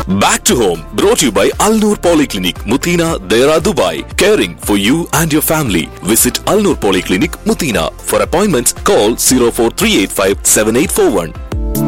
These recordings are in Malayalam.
Back to home, brought to you by Al Noor Polyclinic, Mutina, Dera, Dubai. Caring for you and your family. Visit Al Noor Polyclinic, Mutina. For appointments, call 04385 7841.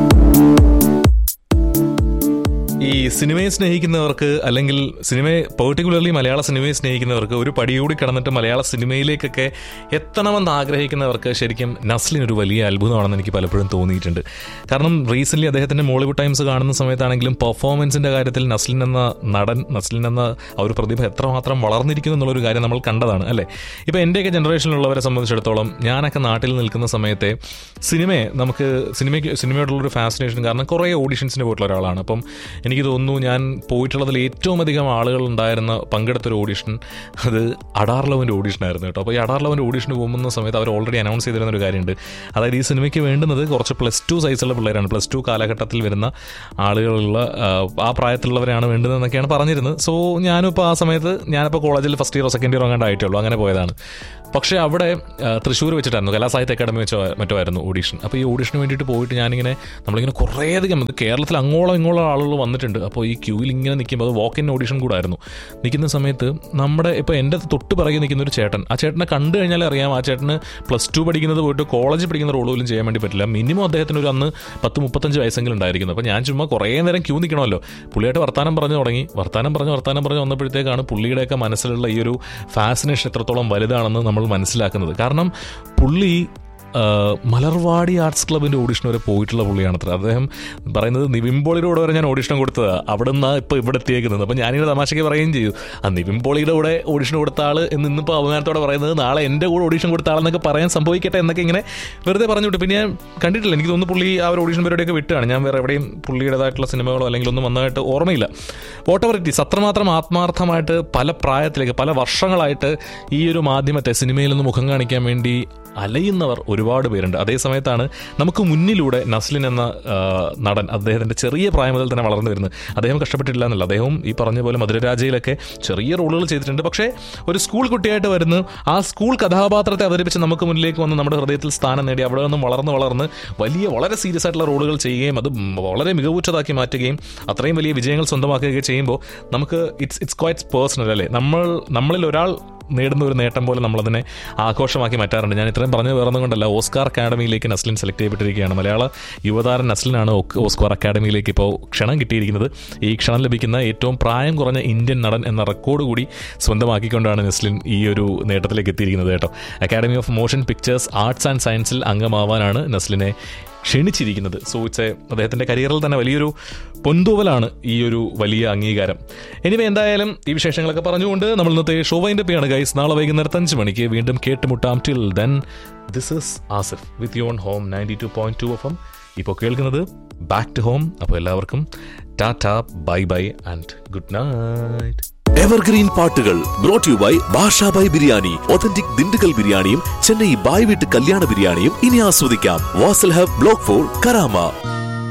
ഈ സിനിമയെ സ്നേഹിക്കുന്നവർക്ക് അല്ലെങ്കിൽ സിനിമയെ പെർട്ടിക്കുലർലി മലയാള സിനിമയെ സ്നേഹിക്കുന്നവർക്ക് ഒരു പടിയൂടി കടന്നിട്ട് മലയാള സിനിമയിലേക്കൊക്കെ എത്തണമെന്ന് ആഗ്രഹിക്കുന്നവർക്ക് ശരിക്കും നസ്ലിൻ ഒരു വലിയ അത്ഭുതമാണെന്ന് എനിക്ക് പലപ്പോഴും തോന്നിയിട്ടുണ്ട് കാരണം റീസെന്റ് അദ്ദേഹത്തിന്റെ മോളിവുഡ് ടൈംസ് കാണുന്ന സമയത്താണെങ്കിലും പെർഫോമൻസിന്റെ കാര്യത്തിൽ നസ്ലിൻ എന്ന നടൻ നസ്ലിൻ എന്ന ആ ഒരു പ്രതിഭ എത്രമാത്രം വളർന്നിരിക്കുന്നു എന്നുള്ളൊരു കാര്യം നമ്മൾ കണ്ടതാണ് അല്ലേ ഇപ്പൊ എന്റെയൊക്കെ ജനറേഷനിലുള്ളവരെ സംബന്ധിച്ചിടത്തോളം ഞാനൊക്കെ നാട്ടിൽ നിൽക്കുന്ന സമയത്തെ സിനിമയെ നമുക്ക് സിനിമയ്ക്ക് സിനിമയോടുള്ളൊരു ഫാസിനേഷൻ കാരണം കുറേ ഓഡിഷൻസിന് പോയിട്ടുള്ള ഒരാളാണ് അപ്പം എനിക്ക് തോന്നുന്നു ഞാൻ പോയിട്ടുള്ളതിൽ ഏറ്റവും അധികം ആളുകൾ ഉണ്ടായിരുന്ന പങ്കെടുത്തൊരു ഓഡിഷൻ അത് അഡാർ ലവൻ്റെ ഓഡിഷൻ ആയിരുന്നു കേട്ടോ അപ്പോൾ ഈ അഡാർ ലവൻ്റെ ഓഡിഷന് പോകുന്ന സമയത്ത് അവർ ഓൾറെഡി അനൗൺസ് ചെയ്തിരുന്ന ഒരു കാര്യമുണ്ട് അതായത് ഈ സിനിമയ്ക്ക് വേണ്ടുന്നത് കുറച്ച് പ്ലസ് ടു സൈസുള്ള പിള്ളേരാണ് പ്ലസ് ടു കാലഘട്ടത്തിൽ വരുന്ന ആളുകളുള്ള ആ, ആ പ്രായത്തിലുള്ളവരാണ് വേണ്ടതെന്നൊക്കെയാണ് പറഞ്ഞിരുന്നത് സോ ഞാനും ഇപ്പോൾ ആ സമയത്ത് ഞാനിപ്പോൾ കോളേജിൽ ഫസ്റ്റ് ഇയറോ സെക്കൻഡ് ഇയറോ അങ്ങാണ്ട് ആയിട്ടുള്ളൂ അങ്ങനെ പോയതാണ് പക്ഷേ അവിടെ ആ, തൃശ്ശൂർ വെച്ചിട്ടായിരുന്നു കലാസാഹിത്യ അക്കാദമി വെച്ചോ മറ്റോ ആയിരുന്നു ഓഡീഷൻ അപ്പോൾ ഈ ഓഡീഷന് വേണ്ടിയിട്ട് പോയിട്ട് ഞാനിങ്ങനെ നമ്മളിങ്ങനെ കുറേയധികം ഇത് കേരളത്തിൽ അങ്ങോളം ഇങ്ങോളം ആളുകൾ വന്നിട്ടുണ്ട് അപ്പോൾ ഈ ക്യൂവിൽ ഇങ്ങനെ നിൽക്കുമ്പോൾ അത് വാക്ക് ഇൻ ഓഡീഷൻ കൂടെ ആയിരുന്നു നിൽക്കുന്ന സമയത്ത് നമ്മുടെ ഇപ്പോൾ എൻ്റെ തൊട്ട് പിറകെ നിൽക്കുന്ന ഒരു ചേട്ടൻ ആ ചേട്ടനെ കണ്ടു കഴിഞ്ഞാൽ അറിയാം ആ ചേട്ടന് പ്ലസ് ടു പഠിക്കുന്നത് പോയിട്ട് കോളേജിൽ പഠിക്കുന്ന റോൾ പോലും ചെയ്യാൻ വേണ്ടി പറ്റില്ല മിനിമം അദ്ദേഹത്തിന് ഒരു അന്ന് പത്ത് മുപ്പത്തഞ്ച് വയസ്സെങ്കിലും ഉണ്ടായിരിക്കുന്നു അപ്പോൾ ഞാൻ ചുമ്മാ കുറേ നേരം ക്യൂ നിൽക്കണമല്ലോ പുള്ളിയായിട്ട് വർത്താനം പറഞ്ഞു തുടങ്ങി വർത്താനം പറഞ്ഞ് വർത്താനം പറഞ്ഞ് വന്നപ്പോഴത്തേക്കാണ് പുള്ളിയുടെയൊക്കെ മനസ്സിലുള്ള ഈ ഒരു ഫാസിനേഷൻ എത്രത്തോളം വലുതാണെന്ന് നമ്മൾ മനസ്സിലാക്കുന്നത് കാരണം പുള്ളി ആ, മലർവാടി ആർട്സ് ക്ലബിന്റെ ഓഡിഷൻ വരെ പോയിട്ടുള്ള പുള്ളിയാണ് അത്ര അദ്ദേഹം പറയുന്നത് നിവിൻ പോളിയുടെ വരെ ഞാൻ ഓഡിഷൻ കൊടുത്തതാ അവിടെ നിന്നാ ഇപ്പൊ ഇവിടെ എത്തിയേക്കുന്നത് അപ്പൊ ഞാനിങ്ങനെ തമാശയ്ക്ക് പറയുകയും ചെയ്തു ആ നിവിൻ പോളിയുടെ കൂടെ ഓഡിഷൻ കൊടുത്ത ആള് എന്ന് ഇന്നിപ്പോൾ അഭിമാനത്തോടെ പറയുന്നത് നാളെ എൻ്റെ കൂടെ ഓഡിഷൻ കൊടുത്ത ആളെന്നൊക്കെ പറയാൻ സംഭവിക്കട്ടെ എന്നൊക്കെ ഇങ്ങനെ വെറുതെ പറഞ്ഞു വിട്ടു പിന്നെ ഞാൻ കണ്ടിട്ടില്ല എനിക്ക് തോന്നുന്നു പുള്ളി ആ ഒരു ഓഡിഷൻ പരിപാടിയൊക്കെ വിട്ടാണ് ഞാൻ വേറെ എവിടെയും പുള്ളിയുടേതായിട്ടുള്ള സിനിമകളോ അല്ലെങ്കിൽ ഒന്നും വന്നതായിട്ട് ഓർമ്മയില്ല വോട്ടവർ ഇറ്റ് ഈസ് അത്രമാത്രം ആത്മാർത്ഥമായിട്ട് പല പ്രായത്തിലേക്ക് പല വർഷങ്ങളായിട്ട് ഈ ഒരു മാധ്യമത്തെ സിനിമയിൽ നിന്ന് മുഖം കാണിക്കാൻ വേണ്ടി അലയുന്നവർ ഒരുപാട് പേരുണ്ട് അതേ സമയത്താണ് നമുക്ക് മുന്നിലൂടെ നസ്ലിൻ എന്ന ആ, നടൻ അദ്ദേഹത്തിന്റെ ചെറിയ പ്രായം മുതൽ തന്നെ വളർന്നു വരുന്നത് അദ്ദേഹം കഷ്ടപ്പെട്ടിട്ടില്ല എന്നല്ല അദ്ദേഹവും ഈ പറഞ്ഞ പോലെ മധുരരാജയിലൊക്കെ ചെറിയ റോളുകൾ ചെയ്തിട്ടുണ്ട് പക്ഷേ ഒരു സ്കൂൾ കുട്ടിയായിട്ട് വരുന്നു ആ സ്കൂൾ കഥാപാത്രത്തെ അവതരിപ്പിച്ച് നമുക്ക് മുന്നിലേക്ക് വന്ന് നമ്മുടെ ഹൃദയത്തിൽ സ്ഥാനം നേടി അവിടെ നിന്നും വളർന്ന് വളർന്ന് വലിയ വളരെ സീരിയസ് ആയിട്ടുള്ള റോളുകൾ ചെയ്യുകയും അത് വളരെ മികവുറ്റതാക്കി മാറ്റുകയും അത്രയും വലിയ വിജയങ്ങൾ സ്വന്തമാക്കുകയൊക്കെ ചെയ്യുമ്പോൾ നമുക്ക് ഇറ്റ്സ് ഇറ്റ്സ് ക്വൈറ്റ് പേഴ്സണൽ അല്ലേ നമ്മൾ നമ്മളിൽ ഒരാൾ നേടുന്ന ഒരു നേട്ടം പോലെ നമ്മളതിനെ ആഘോഷമാക്കി മാറ്റാറുണ്ട് ഞാൻ ഇത്രയും പറഞ്ഞു വേറൊന്നും കൊണ്ടല്ല ഓസ്കാർ അക്കാഡമിയിലേക്ക് നസ്ലിൻ സെലക്ട് ചെയ്യപ്പെട്ടിരിക്കുകയാണ് മലയാള യുവതാരൻ നസ്ലിനാണ് ഓ- ഓസ്കാർ അക്കാഡമിയിലേക്ക് ഇപ്പോൾ ക്ഷണം കിട്ടിയിരിക്കുന്നത് ഈ ക്ഷണം ലഭിക്കുന്ന ഏറ്റവും പ്രായം കുറഞ്ഞ ഇന്ത്യൻ നടൻ എന്ന റെക്കോർഡ് കൂടി സ്വന്തമാക്കിക്കൊണ്ടാണ് നസ്ലിൻ ഈ ഒരു നേട്ടത്തിലേക്ക് എത്തിയിരിക്കുന്നത് കേട്ടോ academy of motion pictures arts and സയൻസിൽ അംഗമാവാനാണ് നസ്ലിനെ ക്ഷണിച്ചിരിക്കുന്നത് സോ ഇറ്റ്സ് അദ്ദേഹത്തിന്റെ കരിയറിൽ തന്നെ വലിയൊരു പൊന്തൂവലാണ് ഈ ഒരു വലിയ അംഗീകാരം എനിവേ എന്തായാലും ഈ വിശേഷങ്ങളൊക്കെ പറഞ്ഞുകൊണ്ട് നമ്മൾ ഇന്നത്തെ ഷോ വൈൻഡ് അപ്പ് ചെയ്യാണ് ഗൈസ് നാളെ വൈകുന്നേരത്ത് അഞ്ച് മണിക്ക് വീണ്ടും കേട്ടുമുട്ടാം till then this is Asif with your home ninety two point two F M ഇപ്പോൾ കേൾക്കുന്നത് ബാക്ക് ടു ഹോം അപ്പോൾ എല്ലാവർക്കും tata bye bye and good night evergreen പാട്ടുകൾ brought you by Basha by biryani authentic Dindigul ബിരിയാണിയും ചെന്നൈ ബായ് വീട്ട് കല്യാണ ബിരിയാണിയും ഇനി ആസ്വദിക്കാം Vasal hub block four Karama